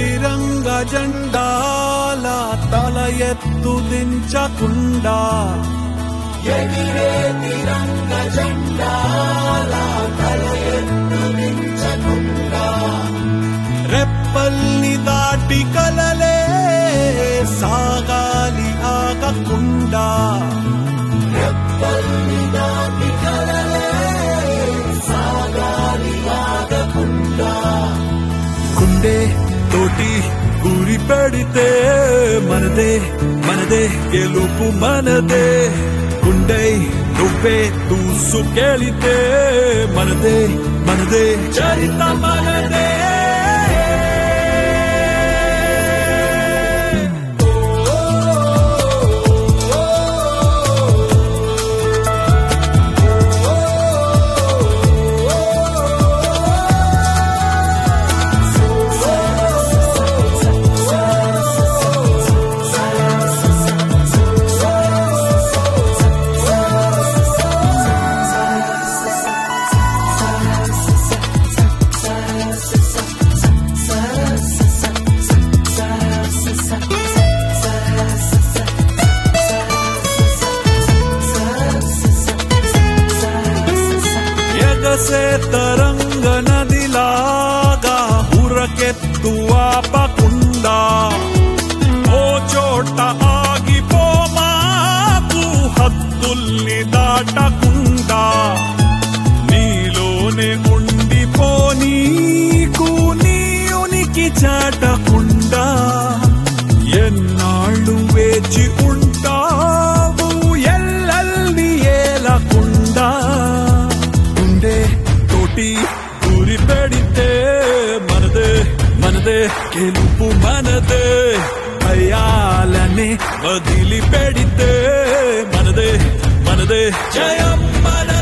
తిరంగ జెండాల తల ఎత్తు దించకుండా ఎగిరే తిరంగ జెండాల తల ఎత్తు దించకుండా రెప్పల్ని దాటి కలలే సాగాలి ఆగకుండా రెప్పల్ని దాటి కలలే సాగాలి ఆగకుండా గుండె తోటి గురి పెడితే మనదే మనదే గెలుపు మనదే గుండె నువ్వే దూసుకెళితే మనదే మనదే చరిత మనదే ఎగసే తరంగ నదిలాగా ఉరకెత్తు ఆపకుండా ఓ చోట ఆగిపోమాకు హద్దుల్ని దాటకుండా నీలోనే ఉండిపోనీకు నీ ఉనికి చాటకుండా ఎన్నాళ్ళు వేచి ఉంటావు ఎల్లల్ని ఏలకుండా గుండె తోటి గురి పెడితే మనదే మనదే గెలుపు మనదే భయాలనే వదిలి పెడితే మనదే మనదే జయం మనదే